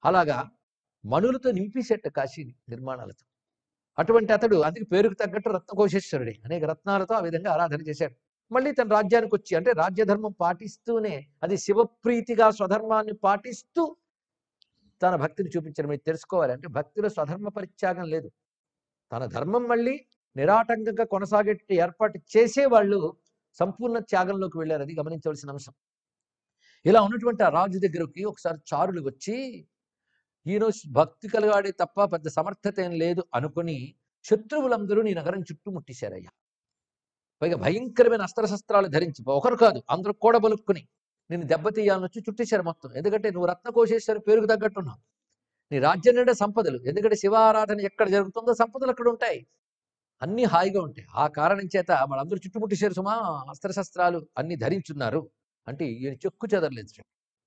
అలాగా మణులతో నింపేసేట కాశీని నిర్మాణాలతో అటువంటి అతడు అందుకే పేరుకు తగ్గట్టు రత్నకోశేశ్వరుడే అనేక రత్నాలతో ఆ విధంగా ఆరాధన చేశాడు మళ్ళీ తన రాజ్యానికి వచ్చి అంటే రాజ్యధర్మం పాటిస్తూనే అది శివప్రీతిగా స్వధర్మాన్ని పాటిస్తూ తన భక్తిని చూపించడం మీరు తెలుసుకోవాలి అంటే భక్తిలో స్వధర్మ పరిత్యాగం లేదు తన ధర్మం మళ్ళీ నిరాటంకంగా కొనసాగేట్టు ఏర్పాటు చేసే వాళ్ళు సంపూర్ణ త్యాగంలోకి వెళ్ళారు అది గమనించవలసిన అంశం ఇలా ఉన్నటువంటి ఆ రాజు దగ్గరికి ఒకసారి చారులు వచ్చి ఈయన భక్తి కలగాడే తప్ప పెద్ద సమర్థత ఏం లేదు అనుకుని శత్రువులందరూ నీ నగరం చుట్టుముట్టేశారయ్యా పైగా భయంకరమైన అస్త్రశస్త్రాలు ధరించి ఒకరు కాదు అందరూ కూడా బలుక్కుని నేను దెబ్బతీయాలని వచ్చి చుట్టేశారు మొత్తం ఎందుకంటే నువ్వు రత్నకోశేశ్వరి పేరుకు తగ్గట్టున్నావు నీ రాజ్యం నిండా సంపదలు ఎందుకంటే శివారాధన ఎక్కడ జరుగుతుందో సంపదలు అక్కడ ఉంటాయి అన్ని హాయిగా ఉంటాయి ఆ కారణం చేత వాళ్ళందరూ చుట్టుముట్టేశారు సుమా అస్త్రశస్త్రాలు అన్ని ధరించున్నారు అంటే ఈయన చెక్కు చెదరలేదు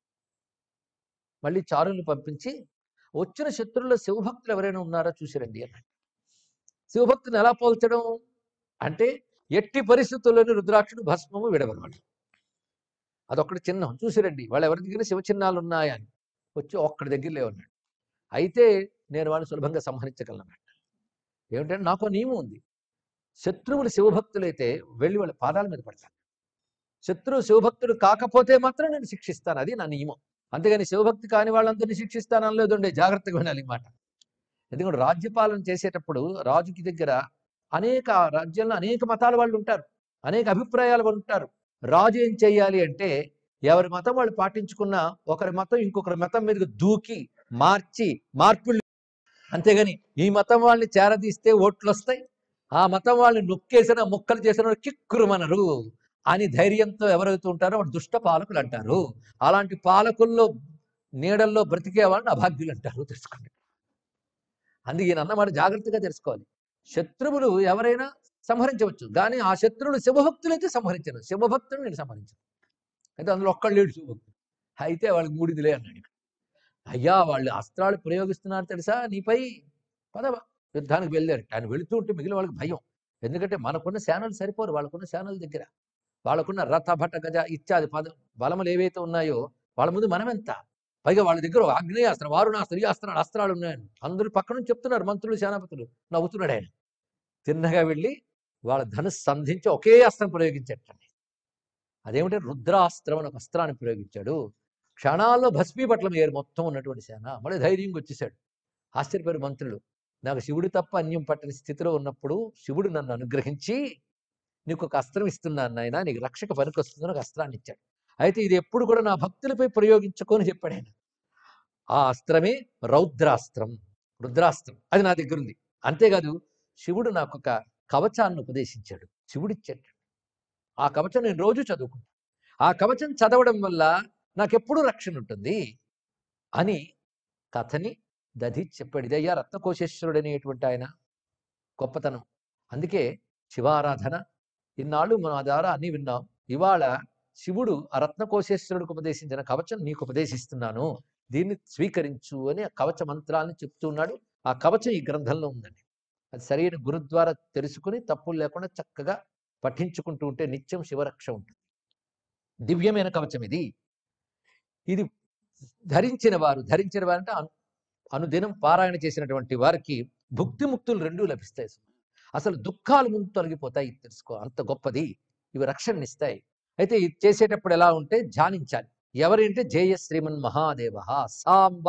మళ్ళీ చారుల్ని పంపించి వచ్చిన శత్రువుల శివభక్తులు ఎవరైనా ఉన్నారో చూసిరండి అన్నాడు శివభక్తుని ఎలా పోల్చడం అంటే ఎట్టి పరిస్థితుల్లోని రుద్రాక్షుడు భస్మము విడవరవాడు అదొక్కటి చిహ్నం చూసిరండి వాళ్ళు ఎవరి దగ్గర శివ చిహ్నాలు ఉన్నాయా అని వచ్చి ఒక్కడి దగ్గర లేవన్నాడు అయితే నేను వాడిని సులభంగా సంహరించగలను అన్నాడు ఏమిటంటే నాకు నియమం ఉంది శత్రువులు శివభక్తులైతే వెళ్ళి వాళ్ళ పాదాల మీద పడతాను శత్రువు శివభక్తుడు కాకపోతే మాత్రం నేను శిక్షిస్తాను అది నా నియమం అంతేగాని శివభక్తి కాని వాళ్ళందరినీ శిక్షిస్తానని లేదండి జాగ్రత్తగా వినాలి ఈ మాట ఎందుకంటే రాజ్యపాలన చేసేటప్పుడు రాజుకి దగ్గర అనేక రాజ్యంలో అనేక మతాల వాళ్ళు ఉంటారు అనేక అభిప్రాయాలు వాళ్ళు ఉంటారు రాజు ఏం చేయాలి అంటే ఎవరి మతం వాళ్ళు పాటించుకున్న ఒకరి మతం ఇంకొకరి మతం మీదకి దూకి మార్చి మార్పులు అంతేగాని ఈ మతం వాళ్ళని చేరదీస్తే ఓట్లు వస్తాయి ఆ మతం వాళ్ళని నొక్కేసిన ముక్కలు చేసిన కిక్కురుమనరు అని ధైర్యంతో ఎవరైతే ఉంటారో వాళ్ళు దుష్ట పాలకులు అంటారు అలాంటి పాలకుల్లో నీడల్లో బ్రతికే వాళ్ళని అభాగ్యులు అంటారు తెలుసుకోండి అందుకే ఈయన అన్నమాట జాగ్రత్తగా తెలుసుకోవాలి శత్రువులు ఎవరైనా సంహరించవచ్చు కానీ ఆ శత్రువులు శివభక్తులైతే సంహరించను శివభక్తులు నేను సంహరించను అయితే అందులో ఒక్కళ్ళు లేడు శివభక్తుడు అయితే వాళ్ళకి మూడిదిలే అన్నాడు ఇక్కడ. అయ్యా వాళ్ళు అస్త్రాలు ప్రయోగిస్తున్నారు తెలుసా నీపై పదవ యుద్ధానికి వెళ్ళారు ఆయన వెళుతూ ఉంటే మిగిలిన వాళ్ళకి భయం ఎందుకంటే మనకున్న సేనలు సరిపోరు వాళ్ళకున్న సేనల దగ్గర వాళ్ళకున్న రథ భట గజ ఇత్యాది పద బలములు ఏవైతే ఉన్నాయో వాళ్ళ ముందు మనం ఎంత పైగా వాళ్ళ దగ్గర ఆగ్నేయాస్త్రం వారుణాస్త్రం ఈ అస్త్రాలు అస్త్రాలు ఉన్నాయని అందరూ పక్క నుంచి చెప్తున్నారు మంత్రులు సేనాపతులు నవ్వుతున్నాడు ఆయన తిన్నగా వెళ్ళి వాళ్ళ ధనుస్సు సంధించి ఒకే అస్త్రం ప్రయోగించటండి అదేమిటంటే రుద్రాస్త్రం అని ఒక అస్త్రాన్ని ప్రయోగించాడు క్షణాల్లో భస్మీపట్లం ఏరు మొత్తం ఉన్నటువంటి సేన మళ్ళీ ధైర్యంగా వచ్చేసాడు ఆశ్చర్యపోయారు మంత్రులు నాకు శివుడు తప్ప అన్యం పట్టని స్థితిలో ఉన్నప్పుడు శివుడు నన్ను అనుగ్రహించి నీకు ఒక అస్త్రం ఇస్తున్నాను నాయన నీకు రక్షక పనికొస్తుందని ఒక అస్త్రాన్ని ఇచ్చాడు అయితే ఇది ఎప్పుడు కూడా నా భక్తులపై ప్రయోగించుకొని చెప్పాడు ఆయన ఆ అస్త్రమే రౌద్రాస్త్రం రుద్రాస్త్రం అది నా దగ్గర ఉంది అంతేకాదు శివుడు నాకు ఒక కవచాన్ని ఉపదేశించాడు శివుడిచ్చాడు ఆ కవచం నేను రోజు చదువుకుంటాను ఆ కవచం చదవడం వల్ల నాకెప్పుడు రక్షణ ఉంటుంది అని కథని దధి చెప్పాడు ఇదయ్యా రత్నకోశేశ్వరుడు అనేటువంటి ఆయన గొప్పతనం అందుకే శివారాధన ఇన్నాళ్ళు మన ద్వారా అన్ని విన్నాం ఇవాళ శివుడు ఆ రత్నకోశేశ్వరుడికి ఉపదేశించిన కవచం నీకు ఉపదేశిస్తున్నాను దీన్ని స్వీకరించు అని ఆ కవచ మంత్రాలను చెప్తున్నాడు ఆ కవచం ఈ గ్రంథంలో ఉందండి అది సరైన గురు ద్వారా తెలుసుకుని తప్పులు లేకుండా చక్కగా పఠించుకుంటూ ఉంటే నిత్యం శివరక్ష ఉంటుంది దివ్యమైన కవచం ఇది ఇది ధరించిన వారు ధరించిన వారంటే అను అనుదినం పారాయణ చేసినటువంటి వారికి భుక్తి ముక్తులు రెండూ లభిస్తాయి సుమా. అసలు దుఃఖాలు ముందు తొలగిపోతాయి ఇది తెలుసుకో అంత గొప్పది ఇవి రక్షణనిస్తాయి అయితే ఇది చేసేటప్పుడు ఎలా ఉంటే ధ్యానించాలి ఎవరంటే జేయ శ్రీమన్ మహాదేవ సాంబ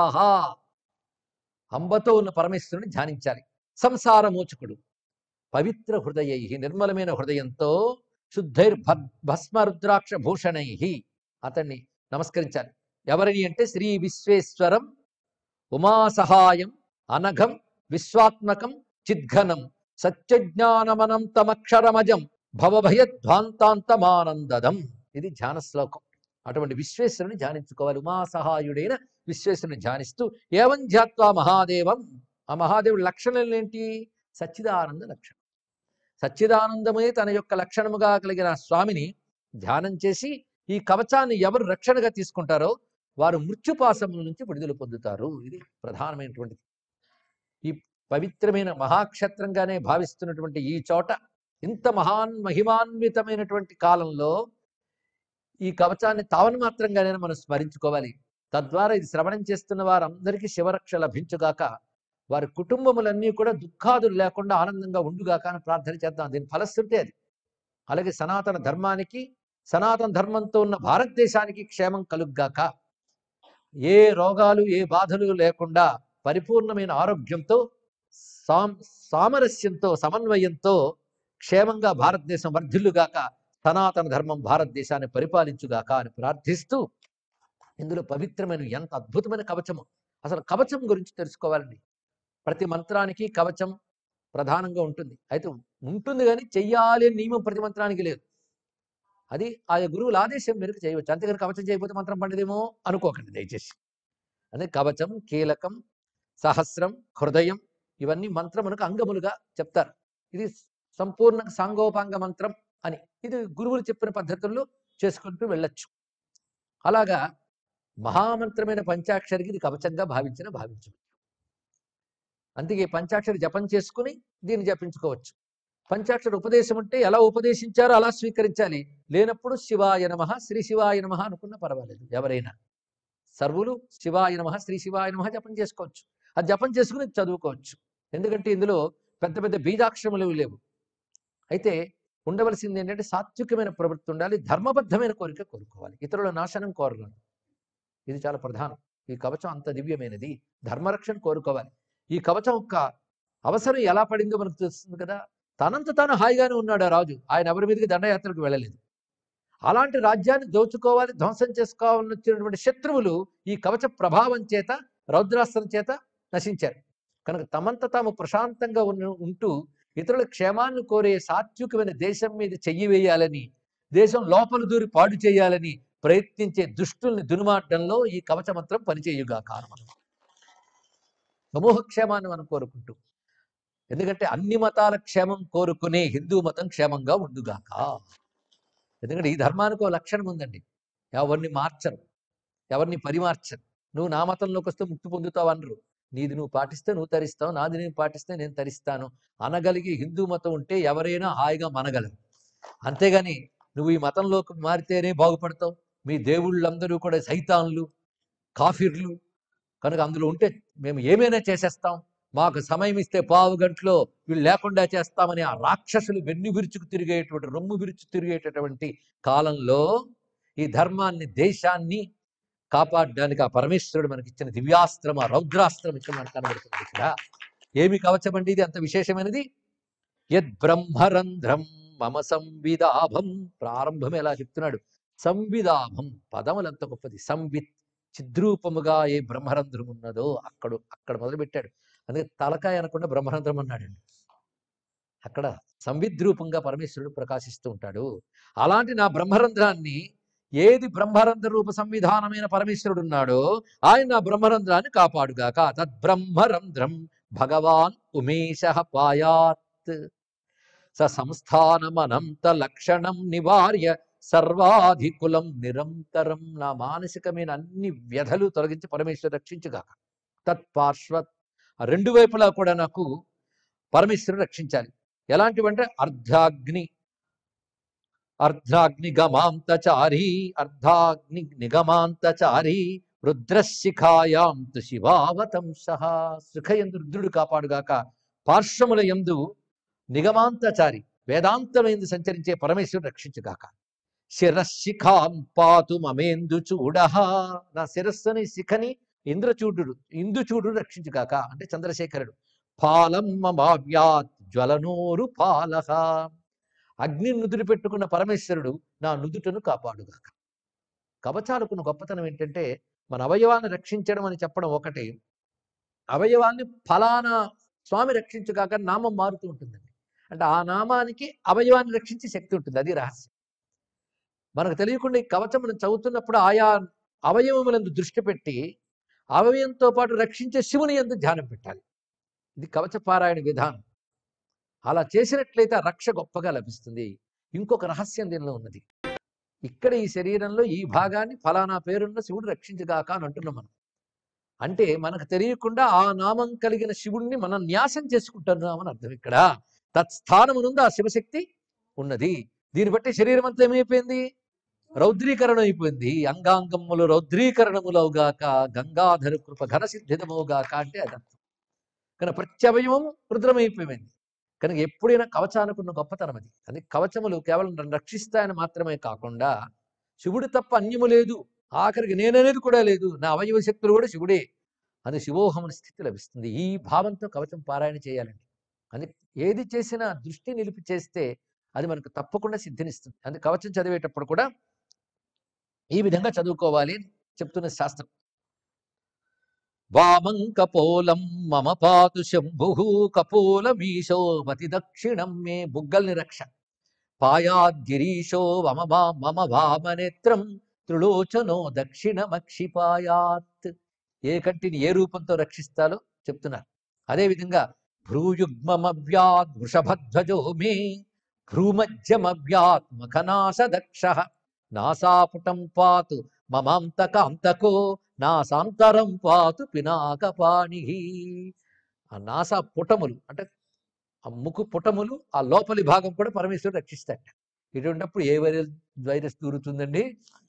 అంబతో ఉన్న పరమేశ్వరుని ధ్యానించాలి సంసార మోచకుడు పవిత్ర హృదయై నిర్మలమైన హృదయంతో శుద్ధైర్ భస్మ రుద్రాక్ష భూషణై అతన్ని నమస్కరించాలి ఎవరిని అంటే శ్రీ విశ్వేశ్వరం ఉమాసహాయం అనఘం విశ్వాత్మకం చిద్ఘనం సత్యజ్ఞానమనంతమక్షరమజం భవభయధ్వాంతాంతమానందదం ఇది ధ్యాన శ్లోకం అటువంటి విశ్వేశ్వరుని ధ్యానించుకోవాలి ఉమాసహాయుడైన విశ్వేశ్వరుని ధ్యానిస్తూ ఏవం ధ్యాత్వా మహాదేవం ఆ మహాదేవుడి లక్షణాలు ఏంటి సచ్చిదానంద లక్షణం సచ్చిదానందమే తన యొక్క లక్షణముగా కలిగిన ఆ స్వామిని ధ్యానం చేసి ఈ కవచాన్ని ఎవరు రక్షణగా తీసుకుంటారో వారు మృత్యుపాసముల నుంచి విడుదల పొందుతారు ఇది ప్రధానమైనటువంటిది ఈ పవిత్రమైన మహాక్షేత్రంగానే భావిస్తున్నటువంటి ఈ చోట ఇంత మహాన్ మహిమాన్వితమైనటువంటి కాలంలో ఈ కవచాన్ని తావని మాత్రంగానే మనం స్మరించుకోవాలి తద్వారా ఇది శ్రవణం చేస్తున్న వారందరికీ శివరక్ష లభించుగాక వారి కుటుంబములన్నీ కూడా దుఃఖాదులు లేకుండా ఆనందంగా ఉండుగాక అని ప్రార్థన చేద్దాం దీని ఫలశ్రుతే అది అలాగే సనాతన ధర్మానికి సనాతన ధర్మంతో ఉన్న భారతదేశానికి క్షేమం కలుగ్గాక ఏ రోగాలు ఏ బాధలు లేకుండా పరిపూర్ణమైన ఆరోగ్యంతో సాం సామరస్యంతో సమన్వయంతో క్షేమంగా భారతదేశం వర్ధిల్లుగాక సనాతన ధర్మం భారతదేశాన్ని పరిపాలించుగాక అని ప్రార్థిస్తూ ఇందులో పవిత్రమైన ఎంత అద్భుతమైన కవచము అసలు కవచం గురించి తెలుసుకోవాలండి ప్రతి మంత్రానికి కవచం ప్రధానంగా ఉంటుంది అయితే ఉంటుంది కానీ చెయ్యాలి అని నియమం ప్రతి మంత్రానికి లేదు అది ఆయా గురువుల ఆదేశం మేరకు చేయవచ్చు అంతేగాని కవచం చేయకపోతే మంత్రం పండిదేమో అనుకోకండి దయచేసి అదే కవచం కీలకం సహస్రం హృదయం ఇవన్నీ మంత్రమునకు అంగములుగా చెప్తారు ఇది సంపూర్ణ సాంగోపాంగ మంత్రం అని ఇది గురువులు చెప్పిన పద్ధతుల్లో చేసుకుంటూ వెళ్ళొచ్చు అలాగా మహామంత్రమైన పంచాక్షరికి ఇది కవచంగా భావించిన భావించవచ్చు అందుకే పంచాక్షరి జపం చేసుకుని దీన్ని జపించుకోవచ్చు పంచాక్షర ఉపదేశం అంటే ఎలా ఉపదేశించారో అలా స్వీకరించాలి లేనప్పుడు శివాయ నమ శ్రీ శివాయ నమ అనుకున్న పర్వాలేదు ఎవరైనా సర్వులు శివాయ నమ శ్రీ శివాయ నమ జపం చేసుకోవచ్చు అది జపం చేసుకుని చదువుకోవచ్చు ఎందుకంటే ఇందులో పెద్ద పెద్ద బీజాక్షరములు లేవు అయితే ఉండవలసింది ఏంటంటే సాత్వికమైన ప్రవృత్తి ఉండాలి ధర్మబద్ధమైన కోరిక కోరుకోవాలి ఇతరుల నాశనం కోరరాదు ఇది చాలా ప్రధానం ఈ కవచం అంత దివ్యమైనది ధర్మరక్షణ కోరుకోవాలి ఈ కవచం యొక్క అవసరం ఎలా పడిందో మనకు తెలుస్తుంది కదా తనంత తాను హాయిగానే ఉన్నాడు ఆ రాజు ఆయన ఎవరి మీదకి దండయాత్రకు వెళ్ళలేదు అలాంటి రాజ్యాన్ని దోచుకోవాలి ధ్వంసం చేసుకోవాలని వచ్చినటువంటి శత్రువులు ఈ కవచ ప్రభావం చేత రౌద్రాస్త్రం చేత నశించారు కనుక తమంత తాము ప్రశాంతంగా ఉన్న ఉంటూ ఇతరుల క్షేమాన్ని కోరే సాత్వికమైన దేశం మీద చెయ్యి వేయాలని దేశం లోపల దూరి పాడు చేయాలని ప్రయత్నించే దుష్టుల్ని దునుమాటంలో ఈ కవచ మంత్రం పనిచేయుగా కారణం సమూహ క్షేమాన్ని మనం కోరుకుంటూ ఎందుకంటే అన్ని మతాల క్షేమం కోరుకునే హిందూ మతం క్షేమంగా ఉండుగాక ఎందుకంటే ఈ ధర్మానికి ఒక లక్షణం ఉందండి ఎవరిని మార్చరు ఎవరిని పరిమార్చరు నువ్వు నా మతంలోకి వస్తే ముక్తి పొందుతావు అనరు నీది నువ్వు పాటిస్తే నువ్వు తరిస్తావు నాది నేను పాటిస్తే నేను తరిస్తాను అనగలిగి హిందూ మతం ఉంటే ఎవరైనా హాయిగా మనగలరు అంతేగాని నువ్వు ఈ మతంలోకి మారితేనే బాగుపడతావు మీ దేవుళ్ళందరూ కూడా సైతాన్లు కాఫిర్లు కనుక అందులో ఉంటే మేము ఏమైనా చేసేస్తాం మాకు సమయం ఇస్తే పావు గంటలో వీళ్ళు లేకుండా చేస్తామని ఆ రాక్షసులు వెన్ను విరుచుకు తిరిగేటువంటి రొమ్ము విరుచు తిరిగేటటువంటి కాలంలో ఈ ధర్మాన్ని దేశాన్ని కాపాడడానికి ఆ పరమేశ్వరుడు మనకి ఇచ్చిన దివ్యాస్త్రం ఆ రౌద్రాస్త్రం ఇక్కడ మనకు కనబడుతుంది ఇక్కడ ఏమి కవచమండి ఇది అంత విశేషమైనది యద్ బ్రహ్మరంధ్రం మమ సంవిదాభం ప్రారంభం ఎలా చెప్తున్నాడు సంవిదాభం పదములు అంత గొప్పది సంవిత్ చిద్రూపముగా ఏ బ్రహ్మరంధ్రం ఉన్నదో అక్కడ అక్కడ మొదలుపెట్టాడు అందుకే తలకాయ అనకుండా బ్రహ్మరంధ్రం అన్నాడండి అక్కడ సంవిద్రూపంగా పరమేశ్వరుడు ప్రకాశిస్తూ ఉంటాడు అలాంటి నా బ్రహ్మరంధ్రాన్ని ఏది బ్రహ్మరంధ్ర రూప సంవిధానమైన పరమేశ్వరుడు ఉన్నాడో ఆయన నా బ్రహ్మరంధ్రాన్ని కాపాడుగాక తద్బ్రహ్మరంధ్రం భగవాన్ ఉమేశ పాయాత్ స సంస్థానమనంత లక్షణం నివార్య సర్వాధికులం నిరంతరం నా మానసికమైన అన్ని వ్యధలు తొలగించి పరమేశ్వరు రక్షించుగాక తత్పార్శ్వత్ ఆ రెండు వైపులా కూడా నాకు పరమేశ్వరుడు రక్షించాలి ఎలాంటివంటే అర్ధాగ్ని అర్ధాగ్ని గమాంతచారి అర్ధాగ్ని నిగమాంతచారి రుద్రశిఖాయాం తు శివావతంస సుఖయందు రుద్రుడు కాపాడుగాక పార్శ్వముల యందు నిగమాంతచారి వేదాంతమైందు సంచరించే పరమేశ్వరుడు రక్షించుగాక శిరశిఖాం పాతు మమేందు చూడ నా శిరస్సుని శిఖని ఇంద్రచూడు ఇందుచూడు రక్షించుగాక అంటే చంద్రశేఖరుడు పాలం మమావ్యాత్ జ్వలనోరు పాలహ అగ్ని నుదురు పెట్టుకున్న పరమేశ్వరుడు నా నుదుటను కాపాడుగాక కవచాలకున్న గొప్పతనం ఏంటంటే మన అవయవాన్ని రక్షించడం అని చెప్పడం ఒకటి అవయవాన్ని ఫలానా స్వామి రక్షించుగాక నామం మారుతూ ఉంటుందండి అంటే ఆ నామానికి అవయవాన్ని రక్షించే శక్తి ఉంటుంది అది రహస్యం మనకు తెలియకుండా ఈ కవచం మనం చదువుతున్నప్పుడు ఆయా అవయవములందు దృష్టి పెట్టి అవయవంతో పాటు రక్షించే శివుని ఎందు ధ్యానం పెట్టాలి ఇది కవచ పారాయణ విధానం అలా చేసినట్లయితే ఆ రక్ష గొప్పగా లభిస్తుంది ఇంకొక రహస్యం దీనిలో ఉన్నది ఇక్కడ ఈ శరీరంలో ఈ భాగాన్ని ఫలానా పేరున్న శివుడు రక్షించగాక అని అంటున్నాం మనం అంటే మనకు తెలియకుండా ఆ నామం కలిగిన శివుణ్ణి మనం న్యాసం చేసుకుంటున్నామని అర్థం ఇక్కడ తత్స్థానమునుంది ఆ శివశక్తి ఉన్నది దీన్ని బట్టి శరీరం అంతా ఏమైపోయింది రౌద్రీకరణ అయిపోయింది అంగాంగములు రౌద్రీకరణములవుగాక గంగాధర కృప ఘన సిద్ధితమవుగాక అంటే అది అర్థం కానీ ప్రత్యవయవం రుద్రమైపోయింది కనుక ఎప్పుడైనా కవచానుకున్న గొప్పతనం అది అది కవచములు కేవలం నన్ను రక్షిస్తాయని మాత్రమే కాకుండా శివుడు తప్ప అన్యము లేదు ఆఖరికి నేననేది కూడా లేదు నా అవయవ శక్తులు కూడా శివుడే అది శివోహముని స్థితి లభిస్తుంది ఈ భావంతో కవచం పారాయణ చేయాలండి అది ఏది చేసినా దృష్టి నిలిపి చేస్తే అది మనకు తప్పకుండా సిద్ధినిస్తుంది అది కవచం చదివేటప్పుడు కూడా ఈ విధంగా చదువుకోవాలి అని చెప్తున్న శాస్త్రం వామం కపోలం మమ పాతు శంభు కపోలమీశో మతి దక్షిణం మే బుగ్గల్ని రక్ష పాయాద్గిరీశో మమ వా- మమ వామనేత్రం త్రిలోచనో దక్షిణమక్షిపాయాత్ ఏ కంటిని ఏ రూపంతో రక్షిస్తాలో చెప్తున్నారు అదేవిధంగా భ్రూయుగ్మవ్యాత్ వృషభధ్వజో మే భ్రూమధ్యమవ్యాత్ మఖనాశ దక్ష నాసాపుటం పాతు మమాంతకాంతకో నాసాంతరం పాతు పినాకపాణి ఆ నాసా పుటములు అంటే ఆ ముక్కు పుటములు ఆ లోపలి భాగం కూడా పరమేశ్వరుడు రక్షిస్తాడు ఇటువంటిప్పుడు ఏ వైరస్ వైరస్ దూరుతుందండి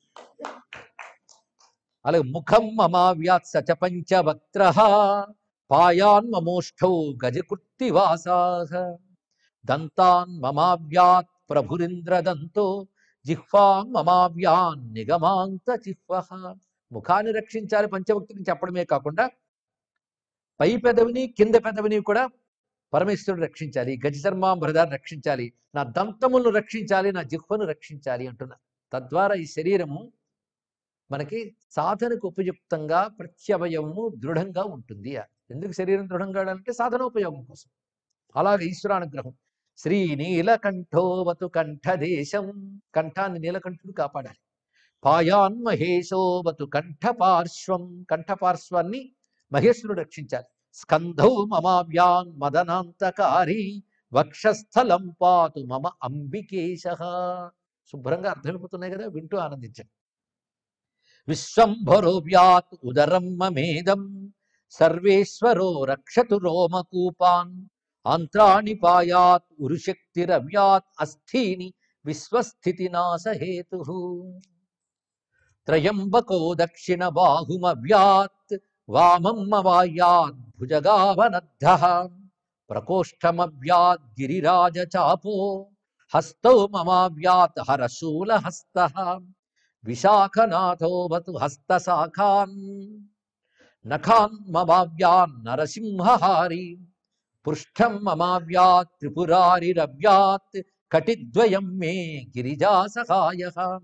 అలాగే ముఖం మమావ్యాత్ సచ పంచవక్త్ర పాయాన్ మమోష్ఠౌ గజకుర్తివాసాహ దంతాన్ మమావ్యాత్ ప్రభురింద్రదంతో జిహ్వాన్ మమావ్యాన్ నిగమాంత జిహ్వ ముఖాన్ని రక్షించాలి పంచభక్తుని చెప్పడమే కాకుండా పై పెదవిని కింద పెదవిని కూడా పరమేశ్వరుడు రక్షించాలి గజచర్మాంబరదాన్ని రక్షించాలి నా దంతములను రక్షించాలి నా జిహ్వను రక్షించాలి అంటున్నా తద్వారా ఈ శరీరము మనకి సాధనకు ఉపయుక్తంగా ప్రత్యవయము దృఢంగా ఉంటుంది ఎందుకు శరీరం దృఢంగా అంటే సాధనోపయోగం కోసం అలాగే ఈశ్వరానుగ్రహం శ్రీ నీలకంఠోవతు కంఠదేశం కంఠాన్ని నీలకంఠుడు కాపాడాలి పాయాన్ మహేశోవతు కంఠపార్శ్వం కంఠపార్శ్వాన్ని మహేశ్వరుడు రక్షించాలి స్కంధౌ మమావ్యాన్ మదనాంతకారి వక్షస్థలం పాతు మమ అంబికేశ శుభ్రంగా అర్థమైపోతున్నాయి కదా వింటూ ఆనందించండి విశ్వంభరో వ్యాత్ ఉదరం మమేదం సర్వేశ్వరో రక్షతు రోమకూపాన్ ఆంత్రాణి పాయాత్ ఉరుశక్తిరవ్యాత్ అస్థీని విశ్వస్థితి నాశహేతు త్రయంబకో దక్షిణ బాహుమవ్యాత్ వామం మవాయాత్ భుజగావనద్ధ ప్రకోష్ఠమవ్యాత్ గిరిరాజ చాపో హస్తౌ మమావ్యాత్ హరశూలహస్త విశాఖనాథోవతు హస్తశాఖాన్ నఖాన్ మమావ్యాన్ నరసింహహారి పృష్ఠం మమావ్యాత్ త్రిపురారిరవ్యాత్ కటిద్వయం మే గిరిజాసహాయ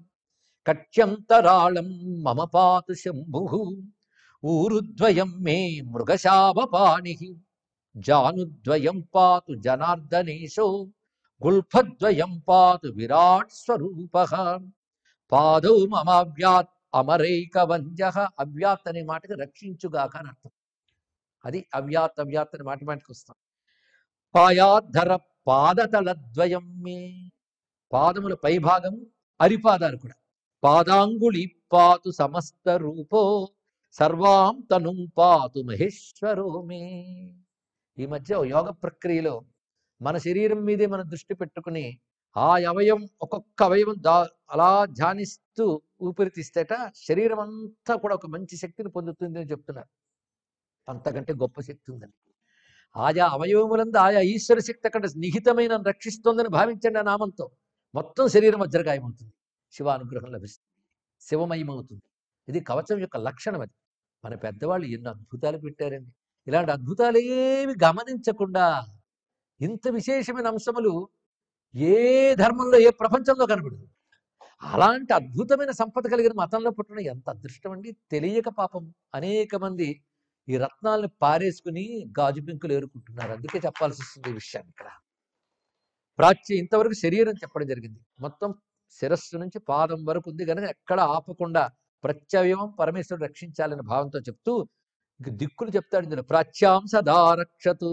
కట్యంతరాళం మమ పాతు శంభు ఊరుద్వయం మే మృగశావపాణి జానుద్వయం పాతు జనార్దనేశో గుల్ఫద్వయం పాతు విరాట్ స్వరూప పాదౌ మమావ్యాత్ అమరైక వంజ అవ్యాత్ అనే మాటకి రక్షించుగాక అని అర్థం అది అవ్యాత్ అవ్యాత్ అనే మాట మాటకి వస్తాం పాయాధర పాదతలద్వయం మే పాదముల పైభాగం అరిపాదాలు కూడా పాదాంగుళి పాతు సమస్త రూపో సర్వాం తనుం పాతు మహేశ్వరో మే ఈ మధ్య ఓ యోగ ప్రక్రియలో మన శరీరం మీదే మన దృష్టి పెట్టుకుని ఆ అవయవం ఒక్కొక్క అవయవం దా అలా ధ్యానిస్తూ ఊపిరి తీస్తేట శరీరం అంతా కూడా ఒక మంచి శక్తిని పొందుతుంది అని చెప్తున్నారు అంతకంటే గొప్ప శక్తి ఉందని ఆయా అవయవములందు ఆయా ఈశ్వర శక్తి అక్కడ నిహితమైన రక్షిస్తోందని భావించండి ఆ నామంతో మొత్తం శరీరం వజ్రగాయమవుతుంది శివానుగ్రహం లభిస్తుంది శివమయమవుతుంది ఇది కవచం యొక్క లక్షణం అది మన పెద్దవాళ్ళు ఎన్ని అద్భుతాలు పెట్టారండి ఇలాంటి అద్భుతాలు ఏమి గమనించకుండా ఇంత విశేషమైన అంశములు ఏ ధర్మంలో ఏ ప్రపంచంలో కనబడదు అలాంటి అద్భుతమైన సంపద కలిగిన మతంలో పుట్టడం ఎంత అదృష్టం అండి తెలియక పాపం అనేక మంది ఈ రత్నాలను పారేసుకుని గాజు పెంకులు ఏరుకుంటున్నారు అందుకే చెప్పాల్సి వస్తుంది ఈ విషయాన్ని ఇక్కడ ప్రాచ్య ఇంతవరకు శరీరం చెప్పడం జరిగింది మొత్తం శిరస్సు నుంచి పాదం వరకు ఉంది కనుక ఎక్కడ ఆపకుండా ప్రత్యవయవం పరమేశ్వరుడు రక్షించాలనే భావంతో చెప్తూ ఇంక దిక్కులు చెప్తాడు ఇందులో ప్రాచ్యాం సదా రక్షతు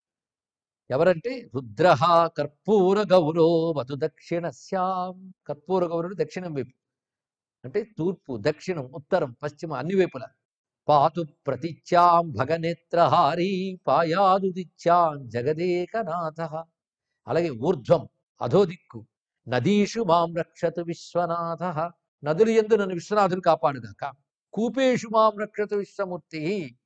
ఎవరంటే రుద్ర కర్పూర గౌరో వతు దక్షిణస్యాం కర్పూర గౌరుడు దక్షిణం వైపు అంటే తూర్పు దక్షిణం ఉత్తరం పశ్చిమ అన్ని వైపులా పాతు ప్రతిచ్యాం భగనేత్రహారీ పాయాదుదిచ్యాం జగదేకనాథ అలాగే ఊర్ధ్వం అధోదిక్కు నదీషు మాం రక్షతు విశ్వనాథ నదులు ఎందు నన్ను విశ్వనాథుడు కాపాడుగాక కూపేషు మాం రక్షత విశ్వమూర్తి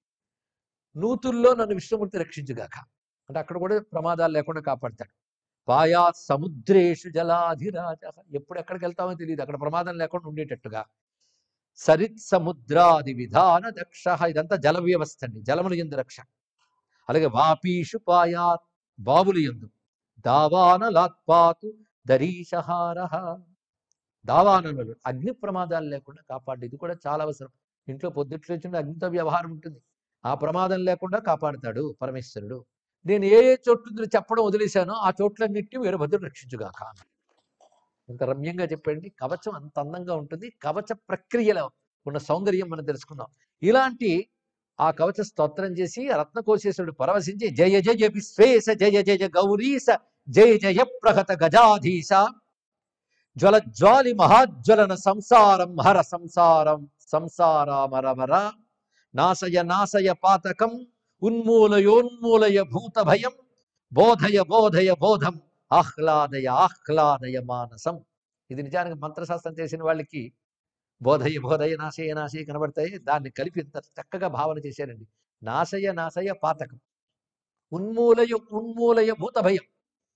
నూతుల్లో నన్ను విష్ణుమూర్తి రక్షించుగాక అంటే అక్కడ కూడా ప్రమాదాలు లేకుండా కాపాడతాడు పాయా సముద్రేషు జలాధిరాజ ఎప్పుడు ఎక్కడికి వెళ్తామో తెలియదు అక్కడ ప్రమాదం లేకుండా ఉండేటట్టుగా సరిత్ సముద్రాది విధాన దక్ష ఇదంతా జల వ్యవస్థ అండి జలములు ఎందు రక్ష అలాగే వాపీషు పాయాత్ బావులు ఎందు దావానలాత్పాతు దరీశహార దావాననులు అగ్ని ప్రమాదాలు లేకుండా కాపాడు ఇది కూడా చాలా అవసరం ఇంట్లో పొద్దుట్లు వచ్చిన అగ్నితో వ్యవహారం ఉంటుంది ఆ ప్రమాదం లేకుండా కాపాడుతాడు పరమేశ్వరుడు నేను ఏ ఏ చోట్ల చెప్పడం వదిలేశానో ఆ చోట్లన్నింటినీ వీరభద్రుడు రక్షించుగాక ఇంత రమ్యంగా చెప్పండి కవచం అంత అందంగా ఉంటుంది కవచ ప్రక్రియలో ఉన్న సౌందర్యం మనం తెలుసుకుందాం ఇలాంటి ఆ కవచ స్తోత్రం చేసి రత్నకోశేశ్వరుడు పరవశించి జయ జయ విశ్వేశ జయ జయ గౌరీశ జయ జయ ప్రహత గజాధీశ జ్వల జ్వాలి మహాజ్వలన సంసారం హర సంసారం సంసారామరమర నాశయ నాశయ పాతకం ఉన్మూలయోన్మూలయ భూత భయం బోధయ బోధయ బోధం ఆహ్లాదయ ఆహ్లాదయ మానసం ఇది నిజానికి మంత్రశాస్త్రం చేసిన వాళ్ళకి బోధయ బోధయ నాశయ నాశయ కనబడతాయి దాన్ని కలిపి ఇంత చక్కగా భావన చేశారండి నాశయ నాశయ పాతకం ఉన్మూలయ ఉన్మూలయ భూత భయం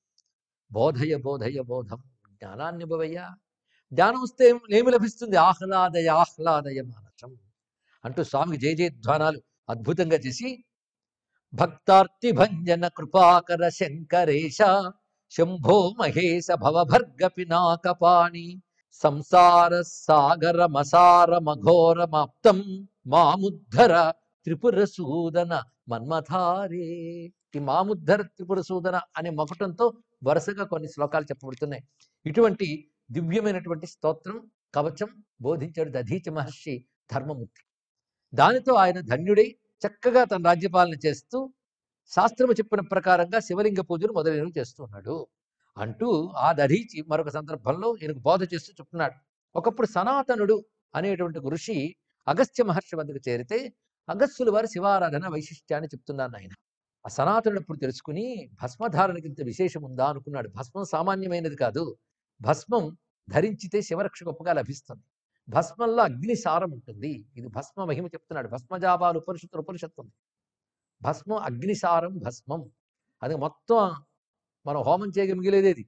బోధయ బోధయ బోధం జ్ఞానాన్ని భవయ్యా జ్ఞానం వస్తే ఏం- ఏమి లభిస్తుంది ఆహ్లాదయ ఆహ్లాదయ మానసం అంటూ స్వామికి జయ జయధ్వానాలు అద్భుతంగా చేసి భక్తార్తి భంజన కృపాకర శంకరేశ శంభో మహేశ భవభర్గ పినాకపాణి సంసార సాగర మసార మఘోరమాప్తం మాముద్ధర త్రిపుర సూదన మన్మథారే ఈ మాముద్ధర త్రిపుర సూదన అనే మకుటంతో వరుసగా కొన్ని శ్లోకాలు చెప్పబడుతున్నాయి ఇటువంటి దివ్యమైనటువంటి స్తోత్రం కవచం బోధించాడు దధీచ మహర్షి ధర్మమూర్తి దానితో ఆయన ధన్యుడై చక్కగా తన రాజ్యపాలన చేస్తూ శాస్త్రము చెప్పిన ప్రకారంగా శివలింగ పూజలు మొదలైనవి చేస్తున్నాడు అంటూ ఆ దధీచి మరొక సందర్భంలో ఈయనకు బోధ చేస్తూ చెప్తున్నాడు ఒకప్పుడు సనాతనుడు అనేటువంటి ఒక ఋషి అగస్త్య మహర్షి వద్దకు చేరితే అగస్త్యుల వారి శివారాధన వైశిష్ట్యాన్ని చెప్తున్నాను ఆయన ఆ సనాతనుడు ఇప్పుడు తెలుసుకుని భస్మధారణకి ఇంత విశేషం ఉందా అనుకున్నాడు భస్మం సామాన్యమైనది కాదు భస్మం ధరించితే శివరక్ష గొప్పగా లభిస్తుంది భస్మంలో అగ్ని సారం ఉంటుంది ఇది భస్మ మహిమ చెప్తున్నాడు భస్మజాబాలు ఉపనిషత్తులు ఉపనిషత్తు ఉంది భస్మం అగ్నిసారం భస్మం అది మొత్తం మనం హోమం చేయగలిగేది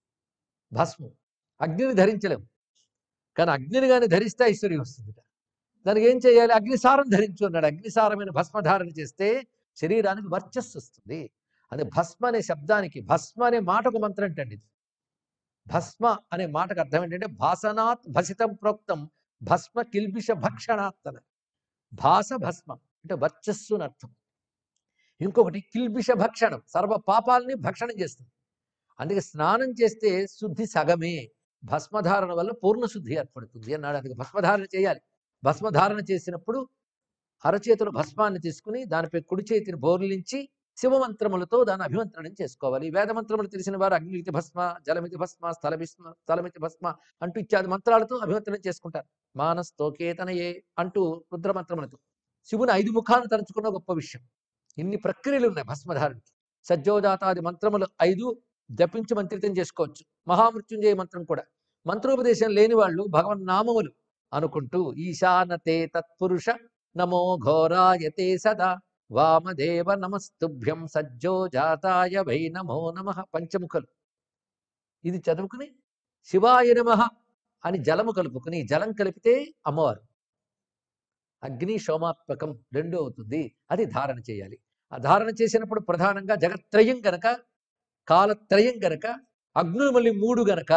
భస్మం అగ్నిని ధరించలేం కానీ అగ్నిని కానీ ధరిస్తే ఐశ్వర్యం వస్తుంది దానికి ఏం చేయాలి అగ్నిసారం ధరించు అన్నాడు అగ్నిసారమైన భస్మధారణ చేస్తే శరీరానికి వర్చస్సు వస్తుంది అది భస్మ అనే శబ్దానికి భస్మ అనే మాటకు మంత్రం ఏంటండి ఇది భస్మ అనే మాటకు అర్థం ఏంటంటే భాసనాత్ భసితం ప్రోక్తం భస్మ కిల్బిష భక్షణాత్ అని భాస భస్మ అంటే వర్చస్సు అని అర్థం ఇంకొకటి కిల్బిష భక్షణం సర్వ పాపాలని భక్షణం చేస్తుంది అందుకే స్నానం చేస్తే శుద్ధి సగమే భస్మధారణ వల్ల పూర్ణ శుద్ధి ఏర్పడుతుంది అన్నాడు అందుకే భస్మధారణ చేయాలి భస్మధారణ చేసినప్పుడు అరచేతుల భస్మాన్ని తీసుకుని దానిపై కుడి చేతిని బోర్లించి శివమంత్రములతో దాన్ని అభిమంత్రణం చేసుకోవాలి ఈ వేద మంత్రములు తెలిసిన వారు అగ్నిమితి భస్మ జలమితి భస్మ స్థల భస్మ స్థలమితి భస్మ అంటూ ఇత్యాది మంత్రాలతో అభిమంత్రణం చేసుకుంటారు మానస్తోకేతనయే అంటూ రుద్రమంత్రములతో శివుని ఐదు ముఖాలను తలుచుకున్న గొప్ప విషయం ఇన్ని ప్రక్రియలు ఉన్నాయి భస్మధారణకి సజ్జోజాతాది మంత్రములు ఐదు జపించి మంత్రితం చేసుకోవచ్చు మహామృత్యుంజయ మంత్రం కూడా మంత్రోపదేశం లేని వాళ్ళు భగవన్ నామములు అనుకుంటూ ఈశానతే తత్పురుష నమో ఘోరాయతే సదా వామదేవ నమస్తుభ్యం సజ్జో జాతాయ వై నమో నమ పంచముఖలు ఇది చదువుకుని శివాయ నమ అని జలము కలుపుకుని జలం కలిపితే అమ్మవారు అగ్ని సోమాత్మకం రెండు అవుతుంది అది ధారణ చేయాలి ఆ ధారణ చేసినప్పుడు ప్రధానంగా జగత్రయం గనక కాలత్రయం గనక అగ్నులు మళ్ళీ మూడు గనక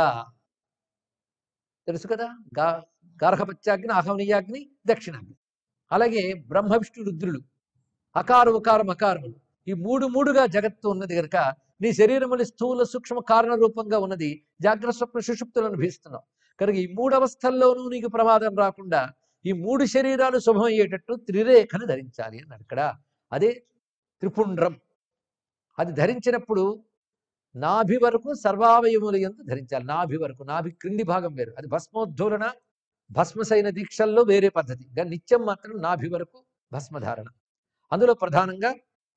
తెలుసు కదా గా గార్హపత్యాగ్ని ఆహవనీయాగ్ని దక్షిణాగ్ని అలాగే బ్రహ్మ విష్ణు రుద్రులు అకార ఉకారం అకారములు ఈ మూడు మూడుగా జగత్తు ఉన్నది కనుక నీ శరీరముని స్థూల సూక్ష్మ కారణ రూపంగా ఉన్నది జాగ్రత్త స్వప్న సుషుప్తులను భీస్తున్నావు కనుక ఈ మూడు అవస్థల్లోనూ నీకు ప్రమాదం రాకుండా ఈ మూడు శరీరాలు శుభమయ్యేటట్టు త్రిరేఖను ధరించాలి అన్నాడు ఇక్కడ అదే త్రిపుండ్రం అది ధరించినప్పుడు నాభి వరకు సర్వావయముల ఎందు ధరించాలి నాభి వరకు నాభి క్రింది భాగం వేరు అది భస్మోద్ధూలన భస్మసైన దీక్షల్లో వేరే పద్ధతి కానీ నిత్యం మాత్రం నాభి వరకు భస్మధారణ అందులో ప్రధానంగా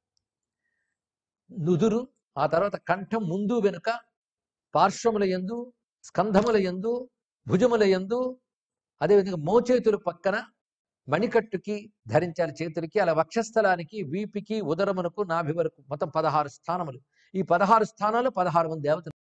నుదురు ఆ తర్వాత కంఠం ముందు వెనుక పార్శ్వముల యందు స్కంధముల యందు భుజముల యందు అదేవిధంగా మోచేతులు పక్కన మణికట్టుకి ధరించాలి చేతులకి అలా వక్షస్థలానికి వీపికి ఉదరమునకు నాభి వరకు మొత్తం పదహారు స్థానములు ఈ పదహారు స్థానాలు పదహారు మంది దేవతలు